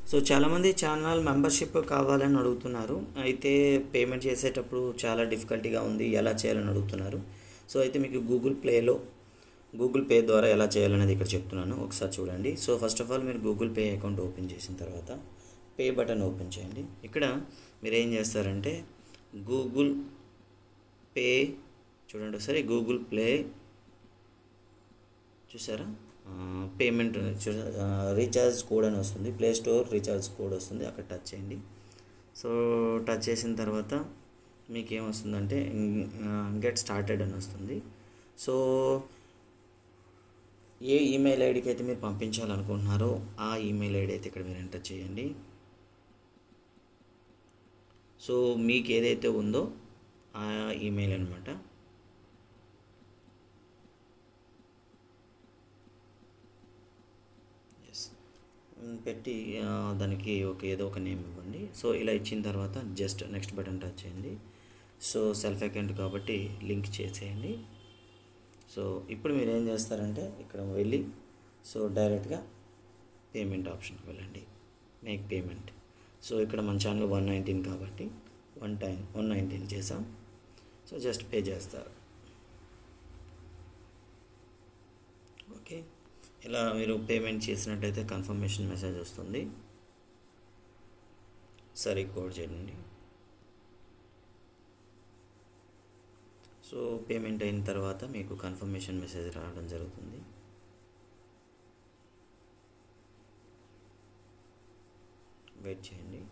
so చాలామంది channel membership కావాలని అడుగుతున్నారు అయితే పేమెంట్ చేసేటప్పుడు చాలా డిఫికల్టీగా ఉంది ఎలా చేయాలని అడుగుతున్నారు సో అయితే మీకు గూగుల్ ప్లేలో గూగుల్ పే ద్వారా ఎలా చేయాలనేది ఇక్కడ చెప్తున్నాను ఒకసారి చూడండి సో ఫస్ట్ ఆఫ్ ఆల్ మీరు గూగుల్ పే అకౌంట్ ఓపెన్ చేసిన తర్వాత పే బటన్ ఓపెన్ చేయండి ఇక్కడ మీరు ఏం చేస్తారంటే గూగుల్ పే చూడండి ఒకసారి గూగుల్ ప్లే చూసారా పేమెంట్ రీఛార్జ్ కోడ్ అని వస్తుంది ప్లే స్టోర్ రీఛార్జ్ కోడ్ వస్తుంది అక్కడ టచ్ చేయండి సో టచ్ చేసిన తర్వాత మీకు ఏమొస్తుందంటే గెట్ స్టార్టెడ్ అని వస్తుంది సో ఏ ఈమెయిల్ ఐడికి అయితే మీరు పంపించాలనుకుంటున్నారో ఆ ఈమెయిల్ ఐడి అయితే ఇక్కడ మీరు ఎంటర్ చేయండి సో మీకు ఏదైతే ఉందో ఆ ఈమెయిల్ అనమాట ఎస్ పెట్టి ఆ, దానికి ఒక ఏదో ఒక నేమ్ ఇవ్వండి సో ఇలా ఇచ్చిన తర్వాత జస్ట్ నెక్స్ట్ బటన్ టచ్ చేయండి సో సెల్ఫ్ అకౌంట్ కాబట్టి లింక్ చేసేయండి సో ఇప్పుడు మీరు ఏం చేస్తారంటే ఇక్కడ వెళ్ళి సో డైరెక్ట్గా పేమెంట్ ఆప్షన్కి వెళ్ళండి మేక్ పేమెంట్ సో ఇక్కడ మన ఛానల్ వన్ నైన్టీన్ కాబట్టి వన్ టైం వన్ నైన్టీన్ చేసాం సో జస్ట్ పే చేస్తారు ఓకే ఇలా మీరు పేమెంట్ చేసినట్టయితే కన్ఫర్మేషన్ మెసేజ్ వస్తుంది సరే కోడ్ చేయండి సో పేమెంట్ అయిన తర్వాత మీకు కన్ఫర్మేషన్ మెసేజ్ రావడం జరుగుతుంది వెయిట్ చేయండి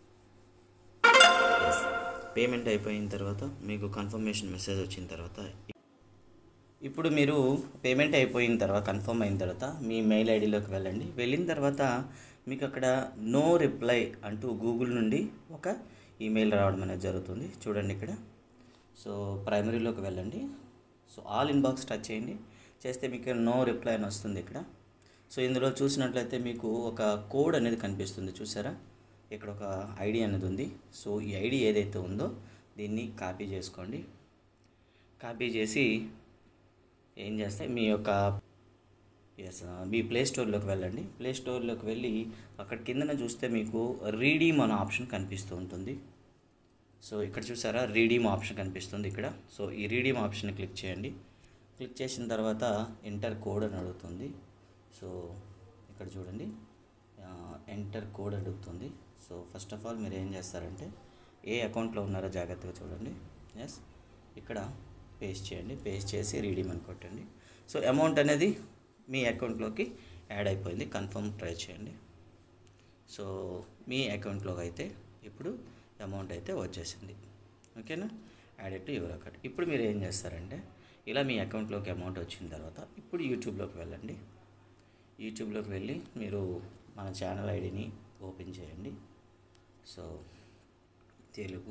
ఎస్ పేమెంట్ అయిపోయిన తర్వాత మీకు కన్ఫర్మేషన్ మెసేజ్ వచ్చిన తర్వాత ఇప్పుడు మీరు పేమెంట్ అయిపోయిన తర్వాత కన్ఫర్మ్ అయిన తర్వాత మీ మెయిల్ ఐడిలోకి వెళ్ళండి వెళ్ళిన తర్వాత మీకు అక్కడ నో రిప్లై అంటూ గూగుల్ నుండి ఒక ఈమెయిల్ రావడం అనేది జరుగుతుంది చూడండి ఇక్కడ సో ప్రైమరీలోకి వెళ్ళండి సో ఆల్ ఇన్బాక్స్ టచ్ చేయండి చేస్తే మీకు నో రిప్లై అని వస్తుంది ఇక్కడ సో ఇందులో చూసినట్లయితే మీకు ఒక కోడ్ అనేది కనిపిస్తుంది చూసారా ఇక్కడ ఒక ఐడి అనేది ఉంది సో ఈ ఐడి ఏదైతే ఉందో దీన్ని కాపీ చేసుకోండి కాపీ చేసి ఏం చేస్తే మీ యొక్క ఎస్ మీ ప్లే స్టోర్లోకి వెళ్ళండి ప్లే స్టోర్లోకి వెళ్ళి అక్కడ కిందన చూస్తే మీకు రీడీమ్ అనే ఆప్షన్ కనిపిస్తూ ఉంటుంది సో ఇక్కడ చూసారా రీడీమ్ ఆప్షన్ కనిపిస్తుంది ఇక్కడ సో ఈ రీడీమ్ ఆప్షన్ క్లిక్ చేయండి క్లిక్ చేసిన తర్వాత ఎంటర్ కోడ్ అని అడుగుతుంది సో ఇక్కడ చూడండి ఎంటర్ కోడ్ అడుగుతుంది సో ఫస్ట్ ఆఫ్ ఆల్ మీరు ఏం చేస్తారంటే ఏ అకౌంట్లో ఉన్నారో జాగ్రత్తగా చూడండి ఎస్ ఇక్కడ పేస్ట్ చేయండి పేస్ట్ చేసి రీడీమ్ అని కొట్టండి సో అమౌంట్ అనేది మీ అకౌంట్లోకి యాడ్ అయిపోయింది కన్ఫర్మ్ ట్రై చేయండి సో మీ అకౌంట్లోకి అయితే ఇప్పుడు అమౌంట్ అయితే వచ్చేసింది ఓకేనా యాడ్ టు యువర్ అకౌంట్ ఇప్పుడు మీరు ఏం చేస్తారంటే ఇలా మీ అకౌంట్లోకి అమౌంట్ వచ్చిన తర్వాత ఇప్పుడు యూట్యూబ్లోకి వెళ్ళండి యూట్యూబ్లోకి వెళ్ళి మీరు మన ఛానల్ ఐడిని ఓపెన్ చేయండి సో తెలుగు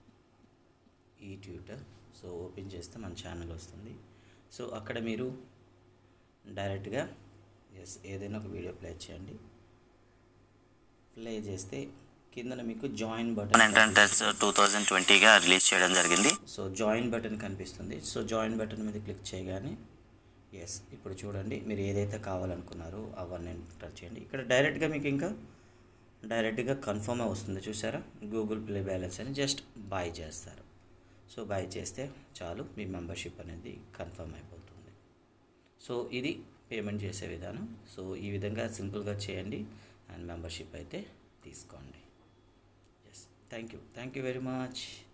ఈ ట్యూటర్ సో ఓపెన్ చేస్తే మన ఛానల్ వస్తుంది సో అక్కడ మీరు డైరెక్ట్గా ఎస్ ఏదైనా ఒక వీడియో ప్లే చేయండి ప్లే చేస్తే కిందన మీకు join button entrance two thousand ట్వంటీగా రిలీజ్ చేయడం జరిగింది సో జాయిన్ బటన్ కనిపిస్తుంది సో జాయిన్ బటన్ మీద క్లిక్ చేయగానే ఎస్ ఇప్పుడు చూడండి మీరు ఏదైతే కావాలనుకున్నారో అవన్నీ ఎంటర్ చేయండి ఇక్కడ డైరెక్ట్గా మీకు ఇంకా డైరెక్ట్గా కన్ఫర్మ్ వస్తుంది చూసారా గూగుల్ ప్లే బ్యాలెన్స్ అని జస్ట్ బాయ్ చేస్తారు సో బాయ్ చేస్తే చాలు మీ మెంబర్షిప్ అనేది కన్ఫర్మ్ అయిపోతుంది సో ఇది పేమెంట్ చేసే విధానం సో ఈ విధంగా సింపుల్గా చేయండి అండ్ మెంబర్షిప్ అయితే తీసుకోండి yes thank you thank you very much